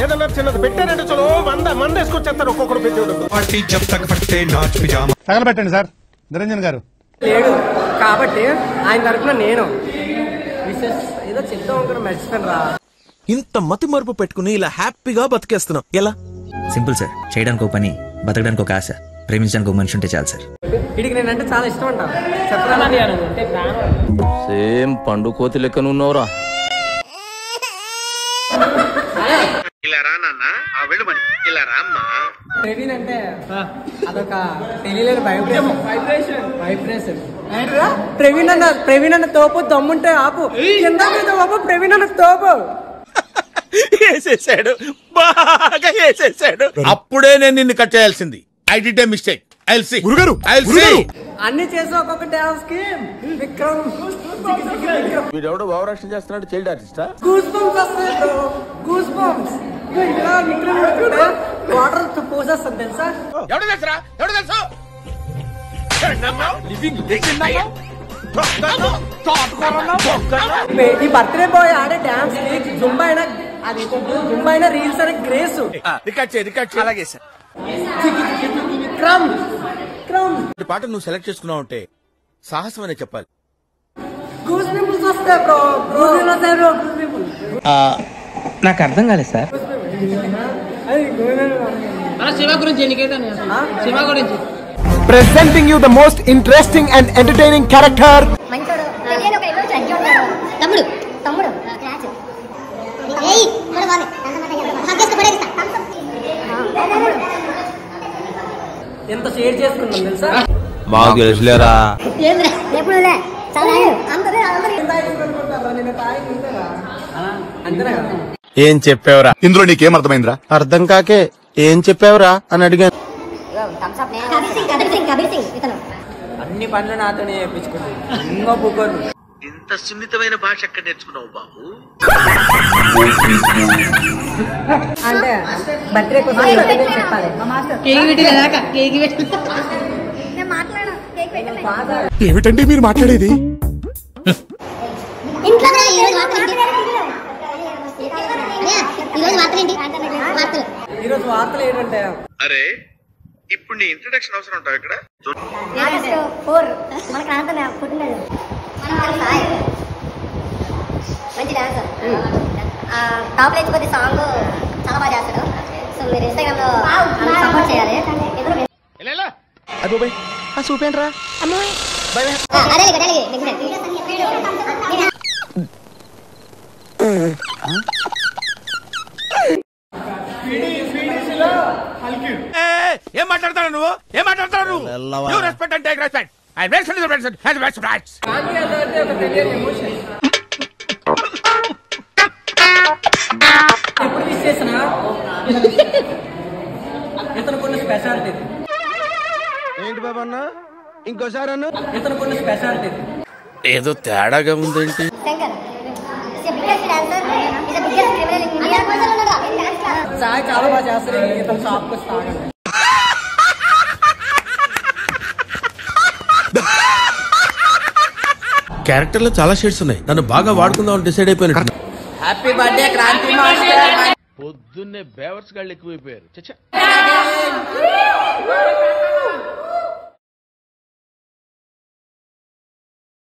ఏదన్నా చిన్నది పెట్టారంటే చలో వంద మంద వేసుకొచ్చేస్తారు ఒక్కొక్కరు పెట్టేవాడు पार्टी जब तक फटते नाच पिजामा తగలబెట్టండి సార్ నిరంజన్ గారు లేడు కాబట్టి ఆయన తరపున నేను విశేష్ ఏదో చెప్తాం అనుకున్నా మర్చిపోయాను రా ఇంత మతి మరుపు పెట్టుకుని ఇలా హ్యాపీగా బతికేస్తున్నాం ఎలా సింపుల్ సార్ చేయడానికి ఒక పని బతకడానికి ఒక ఆశ ప్రేమించడానికి ఒక మనిషి ఉంటే చాలు సార్ వీడికి నేనంటే చాలా ఇష్టం అంట చెప్పరా అంటే ప్రాణం సేమ్ పండు కోతి లెక్కన ఉన్నవరా ఇలా రా నాన్న ఆ వెళ్ళమని ఇలా రా అమ్మా ప్రవీణ్ అంటే అదొక తెలియలేని వైబ్రేషన్ వైబ్రేషన్ వైబ్రేషన్ ప్రవీణ్ అన్న ప్రవీణ్ అన్న తోపు దమ్ముంటే ఆపు కింద మీద బాబు ప్రవీణ్ అన్న తోపు వేసేసాడు బాగా వేసేసాడు అప్పుడే నేను నిన్ను కట్ చేయాల్సింది I did a mistake I see గురుగారు ఐ సి అన్ని చేసి ఒక్కొక్క డాన్స్ కి విక్రమ్ వీడెవడో భావరక్షణ చేస్తున్నాడు చైల్డ్ ఆర్టిస్టా గూస్ బంప్స్ వస్తాయి బ్రో గూస్ బంప్స్ ఇలా విక్రమ్ వాటర్ పోసేస్తుంది తెలుసా ఎవడు తెలుసురా ఎవడు తెలుసు ఈ బర్త్డే బాయ్ ఆడే డాన్స్ కి జుంబా అయినా అది జుంబా అయినా రీల్స్ అనే గ్రేస్ రికార్డ్ చేయి రికార్డ్ చేయి అలాగే సార్ విక్రమ్ విక్రమ్ ఈ పాట నువ్వు సెలెక్ట్ చేసుకున్నావు అంటే సాహసం అనే చెప్పాలి గూస్ పింపుల్స్ వస్తాయి బ్రో గూస్ పింపుల్స్ వస్తాయి బ్రో గూస్ పింపుల్స్ నాకు అర్థం కాలేదు sir presenting you the most interesting and entertaining character మంచోడు తెలియని ఒక ఇల్లు చచ్చి ఉంటాడు తమ్ముడు తమ్ముడు క్లాస్ ఏయ్ కూడా బాగుంది హగ్గేస్తే పడేస్తా ఎంత షేర్ చేసుకున్నాం తెలుసా మాకు తెలుసులేరా ఏంద్రా ఎప్పుడులే చాలా అందరూ అందరూ అంతేనా కదా ఏం చెప్పావురా ఇందులో నీకేం అర్థమైందిరా అర్థం కాకే ఏం చెప్పావురా అని అడిగాను కబీర్ సింగ్ కబీర్ సింగ్ కబీర్ సింగ్ ఇతను అన్ని పనులు నాతోనే చేయించుకున్నాను ఇంకో బుక్కరు ఇంత సున్నితమైన భాష ఎక్కడ నేర్చుకున్నావు బాబు అంటే బర్త్డే కోసం చెప్పాలి నేను మాట్లాడా కేక్ పెట్టలే ఏమిటండి మీరు మాట్లాడేది ఇంట్లో కూడా ఈ రోజు వార్తలు ఏంటి? అయ్యా, ఈ రోజు వార్తలు ఏంటి వార్తలు ఈరోజు వార్తలు ఏంటంటే అరే ఇప్పుడు నీ ఇంట్రడక్షన్ అవసరం ఉంటావు ఇక్కడ ఆగస్టు ఫోర్ మన ప్రాంతం పుట్టినది సాయి మంచి డాన్సర్ టాప్ లేచి కొద్ది సాంగ్ చాలా బాగా చేస్తాడు సో మీరు ఇన్స్టాగ్రామ్ లో సపోర్ట్ చేయాలి ఇద్దరు అదే అదే ఏం మాట్లాడతాడు నువ్వు ఏం మాట్లాడతాడు నువ్వు రెస్పెక్ట్ అంటే respect I respect respect Gandhi అంటే ఒక తెలియని ఎమోషన్ ఎప్పుడు మిస్ చేసినా ఇతను కొన్ని స్పెషాలిటీ ఏంటి బాబా అన్న ఇంకోసారి అన్న ఇతను కొన్ని స్పెషాలిటీ ఏదో తేడాగా ఉందేంటి Shankar is a biggest dancer is a biggest criminal in India చాయ్ చాలా బాగా చేస్తారు ఇతను షాప్కి వస్తే ఆగండి క్యారెక్టర్ లో చాలా షేడ్స్ ఉన్నాయి నన్ను బాగా వాడుకుందాం అని డిసైడ్ అయిపోయినట్టు హ్యాపీ బర్త్డే క్రాంతి మాస్టర్ పొద్దున్నే బేవర్స్ గాళ్ళు ఎక్కువైపోయారు చచ్చా